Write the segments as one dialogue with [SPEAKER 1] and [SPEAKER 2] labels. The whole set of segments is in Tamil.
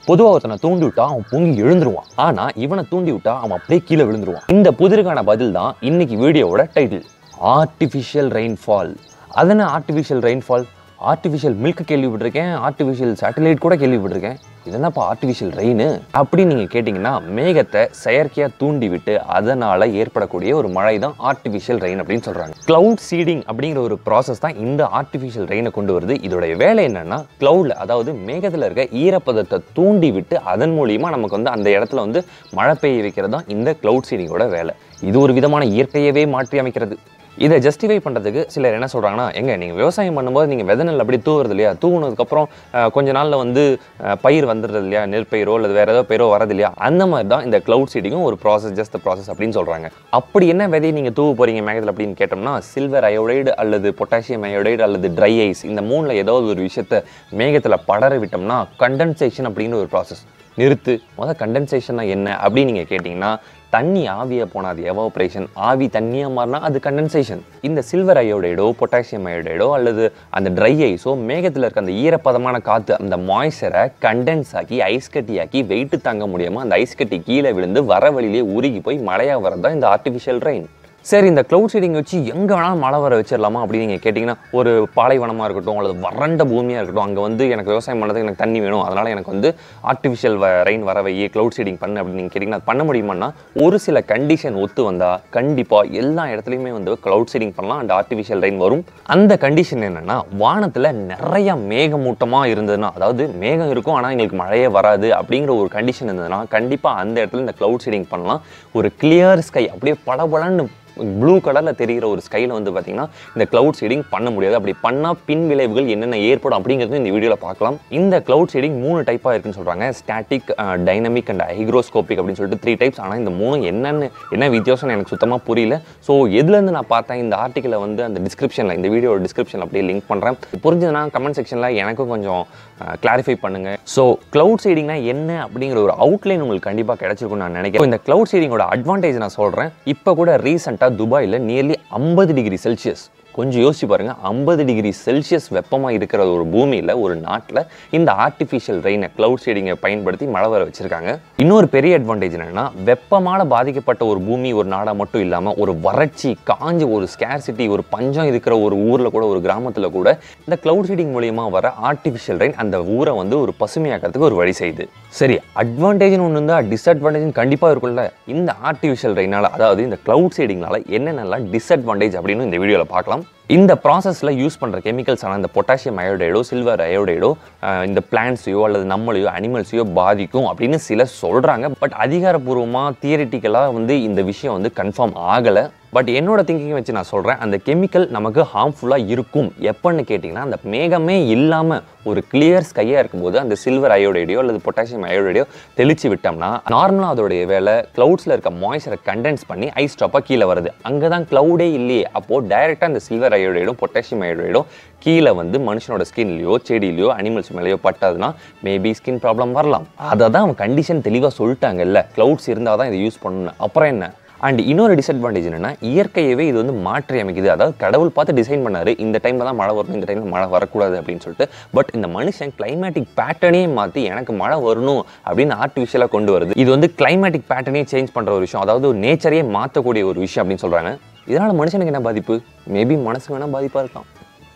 [SPEAKER 1] பொதுவாக ஒருத்தனை தூண்டி விட்டா அவன் பொங்கி எழுந்துருவான் ஆனா இவனை தூண்டி விட்டா அவன் அப்படியே கீழே விழுந்துருவான் இந்த புதிருக்கான பதில் தான் இன்னைக்கு வீடியோவோட டைட்டில் ஆர்டிஃபிஷியல் ரெயின்ஃபால் அதன ஆர்டிஃபிஷியல் ரெயின்ஃபால் ஆர்டிஃபிஷியல் மில்க் கேள்விப்பட்டிருக்கேன் ஆர்டிஃபிஷியல் சேட்டலைட் கூட கேள்விப்பட்டிருக்கேன் இதென்னப்பா ஆர்டிஃபிஷியல் ரெயின் அப்படின்னு நீங்கள் கேட்டிங்கன்னா மேகத்தை செயற்கையாக தூண்டி விட்டு அதனால் ஏற்படக்கூடிய ஒரு மழை தான் ஆர்டிஃபிஷியல் ரெயின் அப்படின்னு சொல்கிறாங்க க்ளவுட் சீடிங் அப்படிங்கிற ஒரு ப்ராசஸ் தான் இந்த ஆர்டிஃபிஷியல் ரெயினை கொண்டு வருது இதோடைய வேலை என்னன்னா க்ளவுடில் அதாவது மேகத்தில் இருக்க ஈரப்பதத்தை தூண்டி விட்டு அதன் மூலியமாக நமக்கு வந்து அந்த இடத்துல வந்து மழை பெய்ய வைக்கிறது தான் இந்த க்ளவுட் சீடிங்கோட வேலை இது ஒரு விதமான இயற்கையவே மாற்றி அமைக்கிறது இதை ஜஸ்டிஃபை பண்ணுறதுக்கு சிலர் என்ன சொல்கிறாங்கன்னா எங்க நீங்கள் விவசாயம் பண்ணும்போது நீங்கள் விதை நெல் அப்படி தூவுறது இல்லையா தூவுனதுக்கப்புறம் அஹ், கொஞ்ச நாளில் வந்து அஹ், பயிர் வந்துடுறது இல்லையா நெற்பயிரோ அல்லது வேறு ஏதோ பயிரோ வரது இல்லையா அந்த மாதிரி தான் இந்த க்ளவுட் சீடிங்கும் ஒரு ப்ராசஸ் ஜஸ்ட் ப்ராசஸ் அப்படின்னு சொல்கிறாங்க அப்படி என்ன விதையை நீங்கள் தூவ போகிறீங்க மேகத்தில் அப்படின்னு கேட்டோம்னா சில்வர் அயோடைடு அல்லது பொட்டாசியம் அயோடைடு அல்லது ட்ரை ஐஸ் இந்த மூணில் ஏதாவது ஒரு விஷயத்தை மேகத்தில் படர விட்டோம்னா கண்டென்சேஷன் அப்படின்னு ஒரு ப்ராசஸ் நிறுத்து முதல் கண்டென்சேஷன்னா என்ன அப்படின்னு நீங்கள் கேட்டிங்கன்னா தண்ணி ஆவியாக போனால் அது எவாப்ரேஷன் ஆவி தண்ணியாக மாறினா அது கண்டென்சேஷன் இந்த சில்வர் அயோடைடோ பொட்டாசியம் அயோடைடோ அல்லது அந்த ட்ரை ஐஸோ மேகத்தில் இருக்க அந்த ஈரப்பதமான காற்று அந்த மாய்ச்சரை கண்டென்ஸ் ஆக்கி ஐஸ் கட்டியாக்கி வெயிட்டு தாங்க முடியாமல் அந்த ஐஸ் கட்டி கீழே விழுந்து வர வழியிலே உருகி போய் மழையாக வரது தான் இந்த ஆர்டிஃபிஷியல் ரெயின் சரி இந்த க்ளவுட் சீடிங் வச்சு எங்கே வேணாலும் மழை வர வச்சிடலாமா அப்படின்னு நீங்கள் கேட்டிங்கன்னா ஒரு பாலைவனமாக இருக்கட்டும் அல்லது வறண்ட பூமியாக இருக்கட்டும் அங்கே வந்து எனக்கு விவசாயம் பண்ணுறதுக்கு எனக்கு தண்ணி வேணும் அதனால் எனக்கு வந்து ஆர்டிஃபிஷியல் ரெயின் வர வை க்ளவுட் சீடிங் பண்ணு அப்படின்னு நீங்கள் கேட்டிங்கன்னா அது பண்ண முடியுமான்னா ஒரு சில கண்டிஷன் ஒத்து வந்தால் கண்டிப்பாக எல்லா இடத்துலையுமே வந்து க்ளவுட் சீடிங் பண்ணலாம் அண்ட் ஆர்டிஃபிஷியல் ரெயின் வரும் அந்த கண்டிஷன் என்னென்னா வானத்தில் நிறைய மேகமூட்டமாக இருந்ததுன்னா அதாவது மேகம் இருக்கும் ஆனால் எங்களுக்கு மழையே வராது அப்படிங்கிற ஒரு கண்டிஷன் இருந்ததுன்னா கண்டிப்பாக அந்த இடத்துல இந்த க்ளவுட் சீடிங் பண்ணலாம் ஒரு கிளியர் ஸ்கை அப்படியே பளபளன்னு ப்ளூ கலரில் தெரிகிற ஒரு ஸ்கையில் வந்து பார்த்தீங்கன்னா இந்த க்ளவுட் சீடிங் பண்ண முடியாது அப்படி பண்ணால் பின் விளைவுகள் என்னென்ன ஏற்படும் அப்படிங்கிறது இந்த வீடியோவில் பார்க்கலாம் இந்த க்ளவுட் சீடிங் மூணு டைப்பாக இருக்குன்னு சொல்கிறாங்க ஸ்டாட்டிக் டைனமிக் அண்ட் ஹைக்ரோஸ்கோபிக் அப்படின்னு சொல்லிட்டு த்ரீ டைப்ஸ் ஆனால் இந்த மூணும் என்னென்னு என்ன வித்தியாசம் எனக்கு சுத்தமாக புரியல ஸோ எதுலேருந்து நான் பார்த்தேன் இந்த ஆர்டிக்கலை வந்து அந்த டிஸ்கிரிப்ஷனில் இந்த வீடியோட டிஸ்கிரிப்ஷன் அப்படியே லிங்க் பண்ணுறேன் புரிஞ்சதுன்னா கமெண்ட் செக்ஷனில் எனக்கும் கொஞ்சம் கிளாரிஃபை பண்ணுங்க ஸோ க்ளவுட் சீடிங்னா என்ன அப்படிங்கிற ஒரு அவுட்லைன் உங்களுக்கு கண்டிப்பாக கிடைச்சிருக்கும் நான் நினைக்கிறேன் இந்த க்ளவுட் சீடிங்கோட அட்வான்டேஜ் நான் சொல்கிறேன் இப்போ கூட ரீசெண்டாக துபாயில் நியர்லி ஐம்பது டிகிரி செல்சியஸ் கொஞ்சம் யோசிச்சு பாருங்க ஐம்பது டிகிரி செல்சியஸ் வெப்பமாக இருக்கிற ஒரு பூமியில் ஒரு நாட்டில் இந்த ஆர்டிஃபிஷியல் ரெயினை க்ளவுட் ஷேடிங்கை பயன்படுத்தி மழை வர வச்சிருக்காங்க இன்னொரு பெரிய அட்வான்டேஜ் என்னன்னா வெப்பமால பாதிக்கப்பட்ட ஒரு பூமி ஒரு நாடாக மட்டும் இல்லாமல் ஒரு வறட்சி காஞ்ச ஒரு ஸ்கேர்சிட்டி ஒரு பஞ்சம் இருக்கிற ஒரு ஊரில் கூட ஒரு கிராமத்தில் கூட இந்த க்ளவுட் ஷீடிங் மூலியமா வர ஆர்டிஃபிஷியல் ரெயின் அந்த ஊரை வந்து ஒரு பசுமையாக்கிறதுக்கு ஒரு வழி செய்யுது சரி அட்வான்டேஜ்னு ஒன்று இருந்தால் டிஸ்அட்வான்டேஜ் கண்டிப்பாக இருக்கும்ல இந்த ஆர்டிஃபிஷியல் ரெயினால அதாவது இந்த க்ளவுட் ஷேடிங்னால என்னென்னலாம் டிஸ்அட்வான்டேஜ் அப்படின்னு இந்த வீடியோவில் பார்க்கலாம் இந்த ப்ராசஸில் யூஸ் பண்ணுற கெமிக்கல்ஸ் ஆனால் இந்த பொட்டாசியம் அயோடைடோ சில்வர் அயோடைடோ இந்த பிளான்ஸையோ அல்லது நம்மளையோ அனிமல்ஸையோ பாதிக்கும் அப்படின்னு சிலர் சொல்கிறாங்க பட் அதிகாரப்பூர்வமாக தியரிட்டிக்கலாக வந்து இந்த விஷயம் வந்து கன்ஃபார்ம் ஆகலை பட் என்னோட திங்கிங் வச்சு நான் சொல்கிறேன் அந்த கெமிக்கல் நமக்கு ஹார்ம்ஃபுல்லாக இருக்கும் எப்போன்னு கேட்டிங்கன்னா அந்த மேகமே இல்லாமல் ஒரு கிளியர் ஸ்கையாக இருக்கும்போது அந்த சில்வர் அயோடைடையோ அல்லது பொட்டாசியம் அயோடைடையோ தெளிச்சு விட்டோம்னா நார்மலாக அதோடைய வேலை க்ளவுட்ஸில் இருக்க மாய்ச்சரை கண்டென்ஸ் பண்ணி ஐஸ் ட்ராப்பாக கீழே வருது அங்கே தான் க்ளவுடே இல்லையே அப்போது டைரெக்டாக அந்த சில்வர் அயோடைடும் பொட்டாசியம் அயோடைடும் கீழே வந்து மனுஷனோட ஸ்கின்லையோ செடியிலையோ அனிமல்ஸ் மேலேயோ பட்டதுன்னா மேபி ஸ்கின் ப்ராப்ளம் வரலாம் அதை தான் அவன் கண்டிஷன் தெளிவாக சொல்லிட்டாங்கல்ல க்ளவுட்ஸ் இருந்தால் தான் இதை யூஸ் பண்ணணும் அப்புறம் என்ன அண்ட் இன்னொரு டிஸ்அட்வான்டேஜ் என்னன்னா இயற்கையவே இது வந்து மாற்றி அமைக்குது அதாவது கடவுள் பார்த்து டிசைன் பண்ணாரு இந்த டைம்ல தான் மழை வரணும் இந்த டைம்ல மழை வரக்கூடாது அப்படின்னு சொல்லிட்டு பட் இந்த மனுஷன் கிளைமேட்டிக் பேட்டர்னே மாற்றி எனக்கு மழை வரணும் அப்படின்னு ஆர்டிஃபிஷியலாக கொண்டு வருது இது வந்து கிளைமேட்டிக் பேட்டர்னே சேஞ்ச் பண்ணுற ஒரு விஷயம் அதாவது நேச்சரையே மாற்றக்கூடிய ஒரு விஷயம் அப்படின்னு சொல்கிறாங்க இதனால் மனுஷனுக்கு என்ன பாதிப்பு மேபி மனசுக்கு வேணால் பாதிப்பாக இருக்கலாம்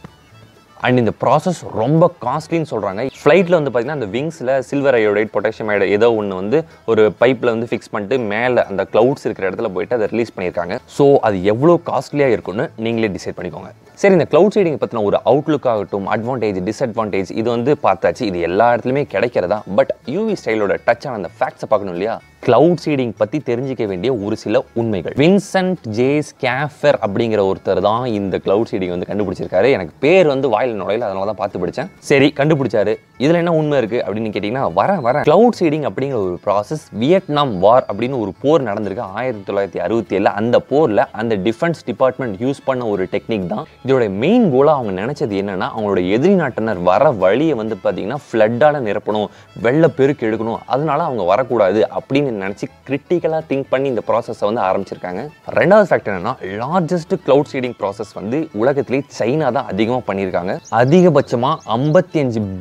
[SPEAKER 1] அண்ட் இந்த ப்ராசஸ் ரொம்ப காஸ்ட்லின்னு சொல்கிறாங்க ஃப்ளைட்டில் வந்து பார்த்தீங்கன்னா அந்த விங்ஸில் சில்வர் அயோடைட் பொட்டாசியம் அயோடைட் ஏதோ ஒன்று வந்து ஒரு பைப்பில் வந்து ஃபிக்ஸ் பண்ணிட்டு மேலே அந்த க்ளவுட்ஸ் இருக்கிற இடத்துல போயிட்டு அதை ரிலீஸ் பண்ணியிருக்காங்க ஸோ அது எவ்வளோ காஸ்ட்லியாக இருக்கும்னு நீங்களே டிசைட் பண்ணிக்கோங்க சரி இந்த க்ளவுட் சீடிங் பற்றின ஒரு அவுட்லுக் ஆகட்டும் அட்வான்டேஜ் டிஸ்அட்வான்டேஜ் இது வந்து பார்த்தாச்சு இது எல்லா இடத்துலையுமே கிடைக்கிறதா பட் யூவி ஸ்டைலோட டச் ஆன அந்த ஃபேக்ட்ஸை பார்க்கணும் இல்லையா க்ளவுட் சீடிங் பற்றி தெரிஞ்சிக்க வேண்டிய ஒரு சில உண்மைகள் வின்சென்ட் ஜே ஸ்கேஃபர் அப்படிங்கிற ஒருத்தர் தான் இந்த க்ளவுட் சீடிங் வந்து கண்டுபிடிச்சிருக்காரு எனக்கு பேர் வந்து வாயில் நுழையில அதனால தான் பார்த்து படித்தேன் சரி கண்டுபிடிச்சாரு இதில் என்ன உண்மை இருக்குது அப்படின்னு கேட்டிங்கன்னா வரேன் வரேன் க்ளவுட் சீடிங் அப்படிங்கிற ஒரு ப்ராசஸ் வியட்நாம் வார் அப்படின்னு ஒரு போர் நடந்திருக்கு ஆயிரத்தி தொள்ளாயிரத்தி அறுபத்தி ஏழில் அந்த போரில் அந்த டிஃபென்ஸ் டிபார்ட்மெண்ட் யூஸ் பண்ண ஒரு டெக்னிக் தான் இதோட மெயின் கோலாக அவங்க நினச்சது என்னன்னா அவங்களோட எதிரி நாட்டினர் வர வழியை வந்து பார்த்தீங்கன்னா ஃப்ளட்டால் நிரப்பணும் வெள்ள பெருக்கு எடுக்கணும் அதனால அவங்க வரக்கூடாது அப்படின்னு நினச்சி கிரிட்டிக்கலாக திங்க் பண்ணி இந்த ப்ராசஸை வந்து ஆரம்பிச்சிருக்காங்க ரெண்டாவது ஃபேக்ட் என்னன்னா லார்ஜஸ்ட் க்ளவுட் சீடிங் ப்ராசஸ் வந்து உலகத்திலே சைனா தான் அதிகமாக பண்ணியிருக்காங்க அதிகபட்சமாக ஐம்பத்தி அஞ்சு பில்லியன்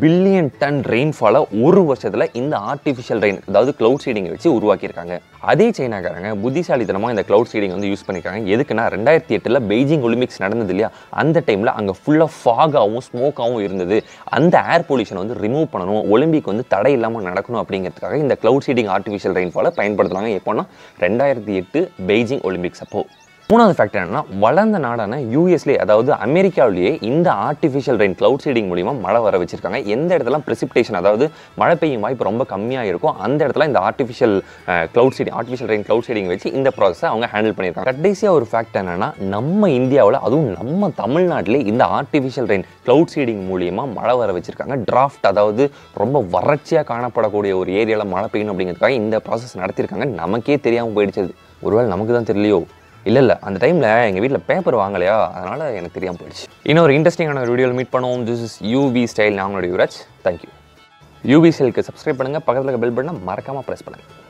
[SPEAKER 1] டன் ரெயின்ஃபாலை ஒரு வருஷத்தில் இந்த ஆர்டிஃபிஷியல் ரெயின் அதாவது க்ளவுட் சீடிங்கை வச்சு உருவாக்கியிருக்காங்க அதே சைனாக்காரங்க புத்திசாலித்தனமாக இந்த க்ளவுட் சீடிங் வந்து யூஸ் பண்ணியிருக்காங்க எதுக்குன்னா ரெண்டாயிரத்தி எட்டில் பெய்ஜிங் ஒலிம்பிக்ஸ் நடந்தது இல்லையா அந்த டைமில் அங்கே ஃபுல்லாக ஃபாகாகவும் ஸ்மோக்காகவும் இருந்தது அந்த ஏர் பொல்யூஷன் வந்து ரிமூவ் பண்ணணும் ஒலிம்பிக் வந்து தடை இல்லாமல் நடக்கணும் அப்படிங்கிறதுக்காக இந்த க்ளவுட் சீடிங் ஆர்டிஃபிஷியல் ரெயின்ஃபாலை பயன்படுத்துனாங்க எப்போன்னா ரெண்டாயிரத்தி எட்டு பெய்ஜிங் ஒலிம்பிக்ஸ் அப்போ மூணாவது ஃபேக்டர் என்னன்னா வளர்ந்த நாடான யூஎஸ்லே அதாவது அமெரிக்காவிலேயே இந்த ஆர்டிஃபிஷியல் ரெயின் க்ளவுட் சீடிங் மூலிமா மழை வர வச்சிருக்காங்க எந்த இடத்துல precipitation அதாவது மழை பெய்யும் வாய்ப்பு ரொம்ப கம்மியாக இருக்கும் அந்த இடத்துல இந்த artificial cloud seeding artificial rain cloud seeding வச்சு இந்த ப்ராசஸை அவங்க ஹேண்டில் பண்ணியிருக்காங்க கடைசியாக ஒரு ஃபேக்ட் என்னன்னா நம்ம இந்தியாவில் அதுவும் நம்ம தமிழ்நாட்டிலே இந்த ஆர்டிஃபிஷியல் ரெயின் க்ளவுட் சீடிங் மூலியமா மழை வர வச்சிருக்காங்க டிராஃப்ட் அதாவது ரொம்ப வறட்சியாக காணப்படக்கூடிய ஒரு ஏரியாவில் மழை பெய்யணும் அப்படிங்கிறதுக்காக இந்த ப்ராசஸ் நடத்தியிருக்காங்க நமக்கே தெரியாமல் போயிடுச்சு அது. ஒருவேளை நமக்கு தான் தெரியலையோ இல்லை இல்லை அந்த டைமில் எங்கள் வீட்டில் பேப்பர் வாங்கலையா அதனால் எனக்கு தெரியாமல் போயிடுச்சு இன்னொரு இன்ட்ரெஸ்டிங்கான ஒரு வீடியோவில் மீட் பண்ணுவோம் திஸ் இஸ் யூவி ஸ்டைல் நாங்களுடைய யுவராஜ் தேங்க்யூ யூவி ஸ்டைலுக்கு சப்ஸ்கிரைப் பண்ணுங்கள் பக்கத்தில் பெல் பட்டனை மறக்காமல் ப்ரெஸ் பண்ணுங்கள்